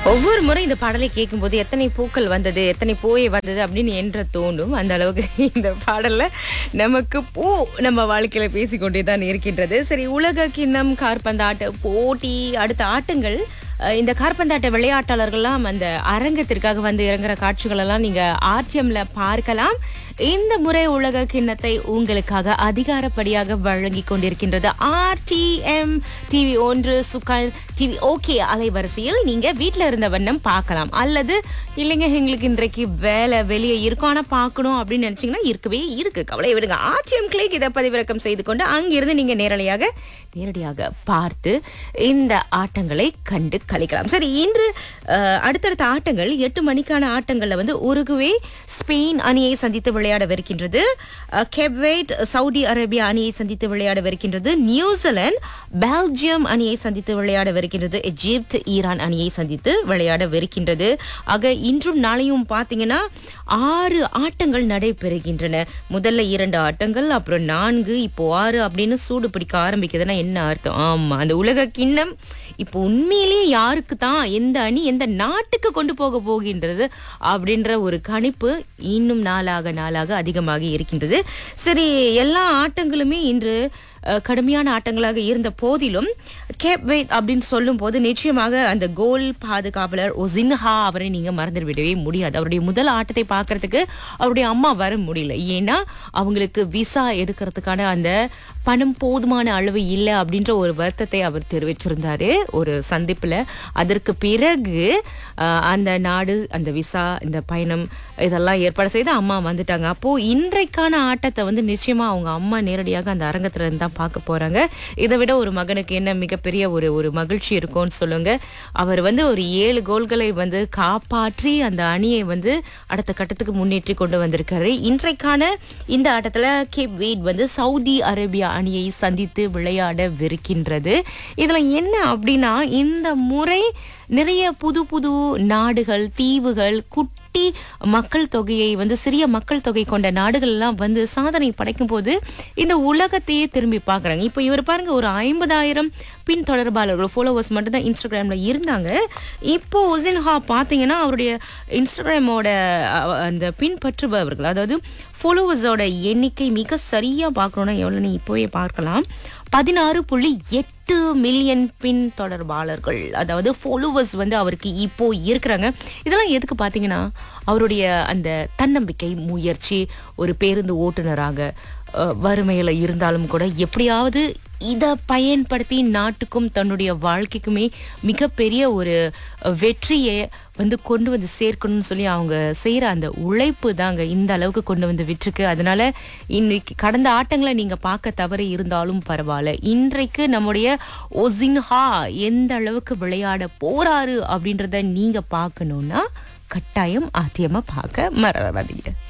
ஒவ்வொரு முறை இந்த பாடலை கேட்கும்போது எத்தனை பூக்கள் வந்தது எத்தனை பூவை வந்தது அப்படின்னு என்ற தோணும் அந்த அளவுக்கு இந்த பாடல்ல நமக்கு பூ நம்ம வாழ்க்கையில பேசிக்கொண்டே தான் இருக்கின்றது சரி உலக கிண்ணம் கார்பந்தாட்ட போட்டி அடுத்த ஆட்டங்கள் அஹ், இந்த கார்பந்தாட்ட விளையாட்டாளர்கள்லாம் அந்த அரங்கத்திற்காக வந்து இறங்குற காட்சிகள் எல்லாம் நீங்க ஆர்டிஎம்ல பார்க்கலாம் இந்த முறை உலக கிண்ணத்தை உங்களுக்காக அதிகாரப்படியாக வழங்கி கொண்டிருக்கின்றது ஆர்டிஎம் டிவி ஒன்று சுகான் டிவி ஓகே அலைவரிசையில் நீங்க வீட்ல இருந்த வண்ணம் பார்க்கலாம் அல்லது இல்லைங்க எங்களுக்கு இன்றைக்கு வேலை வெளியே இருக்கும் ஆனா பார்க்கணும் அப்படின்னு நினைச்சீங்கன்னா இருக்கவே இருக்கு கவலை விடுங்க ஆர்டிஎம் கிளிக் இதை பதிவிறக்கம் செய்து கொண்டு அங்கிருந்து நீங்க நேரடியாக நேரடியாக பார்த்து இந்த ஆட்டங்களை கண்டு கழிக்கலாம் சரி இன்று அஹ், அடுத்தடுத்த ஆட்டங்கள் எட்டு மணிக்கான ஆட்டங்கள்ல வந்து உருகுவே ஸ்பெயின் அணியை சந்தித்து விளையாடவிருக்கின்றது அஹ், கெப்வேட் சவுதி அரேபியா அணியை சந்தித்து விளையாடவிருக்கின்றது நியூசிலாந்து பெல்ஜியம் அணியை சந்தித்து விளையாடவிருக்கின்றது எஜிப்ட் ஈரான் அணியை சந்தித்து விளையாடவிருக்கின்றது ஆக இன்றும் நாளையும் பார்த்தீங்கன்னா ஆறு ஆட்டங்கள் நடைபெறுகின்றன முதல்ல இரண்டு ஆட்டங்கள் அப்புறம் நான்கு இப்போ ஆறு அப்படின்னு சூடு பிடிக்க ஆரம்பிக்குதுன்னா என்ன அர்த்தம் ஆமா அந்த உலக கிண்ணம் இப்போ உண்மையிலேயே யாருக்கு தான் எந்த அணி எந்த நாட்டுக்கு கொண்டு போக போகின்றது அப்படின்ற ஒரு கணிப்பு இன்னும் நாளாக நாளாக அதிகமாக இருக்கின்றது சரி எல்லா ஆட்டங்களுமே இன்று அஹ், கடுமையான ஆட்டங்களாக இருந்த போதிலும் கேப் வெயிட் அப்படின்னு சொல்லும் போது நிச்சயமாக அந்த கோல் பாதுகாவலர் ஒசின்ஹா அவரை நீங்க மறந்துட விடவே முடியாது அவருடைய முதல் ஆட்டத்தை பார்க்கறதுக்கு அவருடைய அம்மா வர முடியல ஏன்னா அவங்களுக்கு விசா எடுக்கிறதுக்கான அந்த பணம் போதுமான அளவு இல்லை அப்படின்ற ஒரு வருத்தத்தை அவர் தெரிவிச்சிருந்தாரு ஒரு சந்திப்புல அதற்கு பிறகு அஹ், அந்த நாடு அந்த விசா இந்த பயணம் இதெல்லாம் ஏற்பாடு செய்து அம்மா வந்துட்டாங்க அப்போ இன்றைக்கான ஆட்டத்தை வந்து நிச்சயமா அவங்க அம்மா நேரடியாக அந்த அரங்கத்துல இருந்து தான் பார்க்க போறாங்க இதை விட ஒரு மகனுக்கு என்ன மிகப்பெரிய ஒரு ஒரு மகிழ்ச்சி இருக்கும்னு சொல்லுங்க அவர் வந்து ஒரு ஏழு கோல்களை வந்து காப்பாற்றி அந்த அணியை வந்து அடுத்த கட்டத்துக்கு முன்னேற்றி கொண்டு வந்திருக்காரு இன்றைக்கான இந்த ஆட்டத்துல கேப் வெயிட் வந்து சவுதி அரேபியா அணியை சந்தித்து விளையாடவிருக்கின்றது இதுல என்ன அப்படின்னா இந்த முறை நிறைய புது புது நாடுகள் தீவுகள் குட்டி மக்கள் தொகையை வந்து சிறிய மக்கள் தொகை கொண்ட நாடுகள் எல்லாம் வந்து சாதனை படைக்கும் போது இந்த உலகத்தையே திரும்பி பார்க்கறாங்க இப்போ இவர் பாருங்க ஒரு ஐம்பதாயிரம் பின் தொடர்பாளர்கள் ஃபாலோவர்ஸ் மட்டும் தான் இன்ஸ்டாகிராம்ல இருந்தாங்க இப்போ ஒசின்ஹா பார்த்தீங்கன்னா அவருடைய இன்ஸ்டாகிராமோட அஹ், அந்த பின்பற்றுபவர்கள் அதாவது ஃபாலோவர்ஸோட எண்ணிக்கை மிக சரியா பார்க்கணும்னா எவ்வளோன்னு இப்போவே பார்க்கலாம் பதினாறு புள்ளி எட்டு மில்லியன் பின் தொடர்பாளர்கள் அதாவது ஃபாலோவர்ஸ் வந்து அவருக்கு இப்போ இருக்கிறாங்க இதெல்லாம் எதுக்கு பார்த்தீங்கன்னா அவருடைய அந்த தன்னம்பிக்கை முயற்சி ஒரு பேருந்து ஓட்டுநராக அஹ், வறுமையில இருந்தாலும் கூட எப்படியாவது இதை பயன்படுத்தி நாட்டுக்கும் தன்னுடைய வாழ்க்கைக்குமே மிகப்பெரிய ஒரு அஹ், வெற்றியை வந்து கொண்டு வந்து சேர்க்கணும்னு சொல்லி அவங்க செய்யற அந்த உழைப்பு தாங்க இந்த அளவுக்கு கொண்டு வந்து விட்டுருக்கு அதனால இன்னைக்கு கடந்த ஆட்டங்களை நீங்க பார்க்க தவறி இருந்தாலும் பரவாயில்ல இன்றைக்கு நம்முடைய ஒசின்ஹா எந்த அளவுக்கு விளையாட போறாரு அப்படின்றத நீங்க பார்க்கணும்னா கட்டாயம் ஆத்தியமா பார்க்க மறவாதீங்க